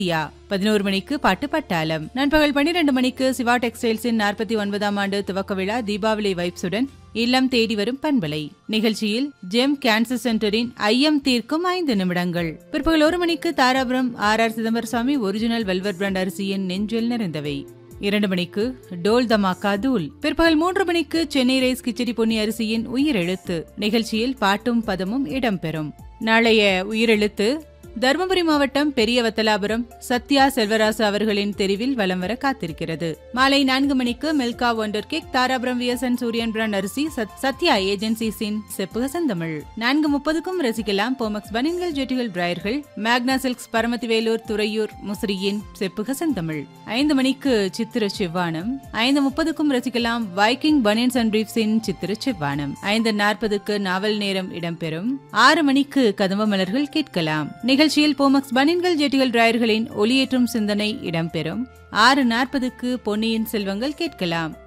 யா பதினோரு மணிக்கு பாட்டு பட்டாளம் நண்பகல் பன்னிரண்டு மணிக்கு சிவா டெக்ஸ்டைல்ஸின் நாற்பத்தி ஒன்பதாம் ஆண்டு துவக்க விழா தீபாவளி வைப்ஸுடன் இல்லம் தேடி வரும் பண்பலை நிகழ்ச்சியில் ஜெம் கேன்சர் சென்டரின் ஐயம் தீர்க்கும் ஐந்து நிமிடங்கள் பிற்பகல் ஒரு மணிக்கு Dharapuram R R Chidambaraswamy original velvet brand அரிசியின் நெஞ்சில் நிறைந்தவை இரண்டு மணிக்கு டோல் தமாக்கா தூள் பிற்பகல் மூன்று மணிக்கு சென்னை ரைஸ் கிச்சடி பொன்னி அரிசியின் உயிரெழுத்து நிகழ்ச்சியில் பாட்டும் பதமும் இடம்பெறும் நாளைய உயிரெழுத்து தருமபுரி மாவட்டம் பெரிய வத்தலாபுரம் சத்யா செல்வராசு அவர்களின் தெரிவில் வலம் வர காத்திருக்கிறது மாலை நான்கு மணிக்கு Milka wonder cake Dharapuram VSN Suriyan brand அரிசி சத்- சத்யா ஏஜென்சிஸின் செப்புக செந்தமிழ் நான்கு முப்பதுக்கும் ரசிக்கலாம் போமக்ஸ் பனின்கள் ஜெட்டிகள் பிராயர்கள் மேக்னா சில்க்ஸ் பரமத்தி வேலூர் துறையூர் முசிறியின் செப்புக செந்தமிழ் ஐந்து மணிக்கு சித்திர செவ்வானம் ஐந்து முப்பதுக்கும் ரசிக்கலாம் வைக்கிங் பனியன்ஸ் அண்ட் பிரீப்ஸின் சித்திர செவ்வானம் ஐந்து நாற்பதுக்கு நாவல் நேரம் இடம்பெறும் ஆறு மணிக்கு கதம்ப மலர்கள் கேட்கலாம் நிகழ்ச்சியில் போமக்ஸ் பனின்கள் ஜெட்டிகள் டிராயர்களின் ஒளியேற்றும் சிந்தனை இடம்பெறும் ஆறு நாற்பதுக்கு பொன்னியின் செல்வங்கள் கேட்கலாம்